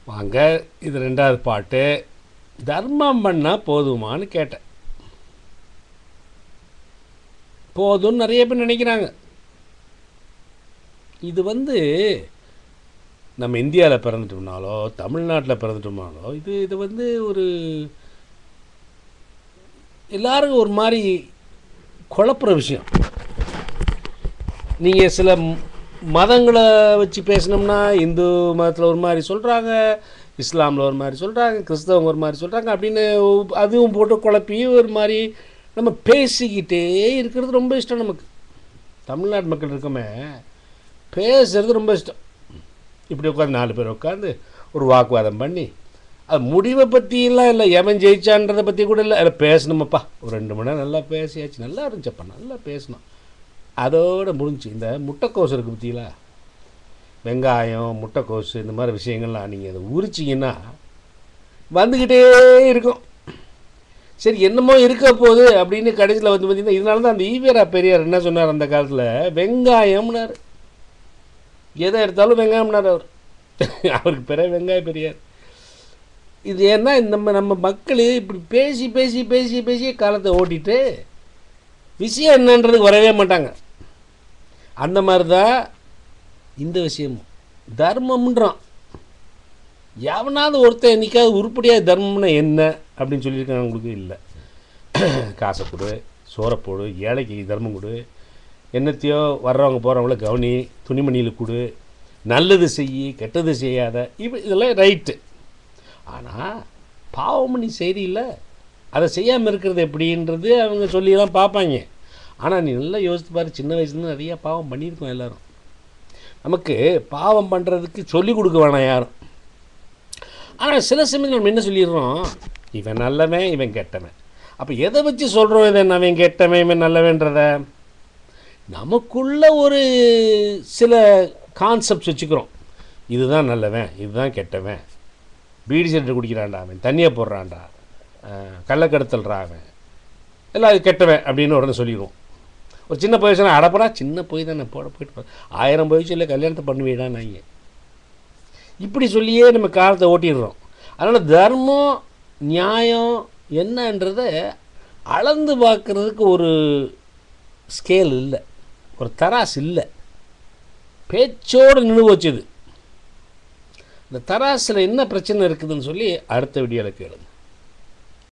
வாங்க இது ரெண்டாவது பாட்டு தர்மம் பண்ணால் போதுமான்னு கேட்டேன் போதும்னு நிறைய பேர் நினைக்கிறாங்க இது வந்து நம்ம இந்தியாவில் பிறந்துட்டோம்னாலோ தமிழ்நாட்டில் பிறந்துட்டோம்னாலோ இது இது வந்து ஒரு எல்லாருக்கும் ஒரு மாதிரி குழப்புற விஷயம் நீங்கள் சில ம- மதங்களை வச்சு பேசினோம்னா இந்து மதத்தில் ஒரு மாதிரி சொல்கிறாங்க இஸ்லாமில் ஒரு மாதிரி சொல்கிறாங்க கிறிஸ்தவங்க ஒரு மாதிரி சொல்கிறாங்க அப்படின்னு ஒ- அதுவும் போட்டு குழப்பி ஒரு மாதிரி நம்ம பேசிக்கிட்டே இருக்கிறது ரொம்ப இஷ்டம் நமக்கு தமிழ்நாட்டு மக்கள் இருக்கமே பேசுறது ரொம்ப இஷ்டம் இப்படி உட்காந்து நாலு பேர் உட்காந்து ஒரு வாக்குவாதம் பண்ணி அது முடிவை பற்றியெல்லாம் இல்லை எவன் ஜெயிச்சான்றதை பற்றி கூட இல்லை அதில் பேசணுமப்பா ஒரு ரெண்டு மணி நேரம் நல்லா பேசியாச்சு நல்லா இருந்துச்சப்பா நல்லா பேசணும் அதோட முடிஞ்சு இந்த முட்டைக்கோஸ் இருக்குது பற்றிங்களா வெங்காயம் முட்டைக்கோஸ் இந்த மாதிரி விஷயங்கள்லாம் நீங்கள் அதை உரிச்சிங்கன்னா வந்துக்கிட்டே இருக்கும் சரி என்னமோ இருக்க போகுது அப்படின்னு கடைசியில் வந்து பார்த்தீங்கன்னா இதனால தான் அந்த ஈவேரா பெரியார் என்ன சொன்னார் அந்த காலத்தில் வெங்காயம்னார் எதை எடுத்தாலும் வெங்காயம்னார் அவர் அவருக்கு பிற வெங்காய பெரியார் இது ஏன்னா நம்ம நம்ம மக்கள் இப்படி பேசி பேசி பேசி பேசி காலத்தை ஓட்டிட்டு விஷயம் என்னன்றதுக்கு வரவே மாட்டாங்க அந்த மாதிரி தான் இந்த விஷயமும் தர்மம்ன்றான் எவனாவது ஒருத்தன் என்னைக்காவது உருப்படியாக தர்மம்னா என்ன அப்படின்னு சொல்லியிருக்காங்க உங்களுக்கு இல்லை காசை கொடு சோறை போடு ஏழைக்கு தர்மம் கொடு என்னத்தையோ வர்றவங்க போகிறவங்கள கவனி துணிமணியில் கொடு நல்லது செய் கெட்டது செய்யாத இப்போ இதெல்லாம் ரைட்டு ஆனால் பாவம் நீ செய்தியில்ல அதை செய்யாமல் இருக்கிறது எப்படின்றது அவங்க சொல்லிலாம் பார்ப்பாங்க ஆனால் நீ நல்லா யோசித்து பாரு சின்ன வயசுலேருந்து நிறையா பாவம் பண்ணியிருக்கோம் எல்லாரும் நமக்கு பாவம் பண்ணுறதுக்கு சொல்லிக் கொடுக்க வேணாம் யாரும் ஆனால் சில சமயத்தில் நம்ம என்ன சொல்லிடுறோம் இவன் நல்லவன் இவன் கெட்டவன் அப்போ எதை வச்சு சொல்கிறோம் இதை அவன் கெட்டவன் இவன் நல்லவன்றத நமக்குள்ள ஒரு சில கான்செப்ட்ஸ் வச்சுக்கிறோம் இதுதான் நல்லவன் இதுதான் கெட்டவன் பீடி சிகரெட் குடிக்கிறான்டா அவன் தண்ணியை போடுறான்டா அஹ் கள்ளக்கடத்தல்றா அவன் எல்லாம் இது கெட்டவன் அப்படின்னு உடனே சொல்லிடுவோம் ஒரு சின்ன போயிடுச்சுன்னா அடப்படா சின்ன போய் தானே போட போயிட்டு வா. ஆயிரம் போயிடுச்சு இல்லை கல்யாணத்தை பண்ணுவீடா நாங்கள் இப்படி சொல்லியே நம்ம காலத்தை ஓட்டிடுறோம் அதனால் தர்மம் நியாயம் என்னன்றதை அளந்து பார்க்குறதுக்கு ஒரு ஸ்கேல் இல்லை ஒரு தராசு இல்லை பேச்சோடு நின்று போச்சு இது இந்த தராசில் என்ன பிரச்சனை இருக்குதுன்னு சொல்லி அடுத்த வீடியோவில் கேளுங்க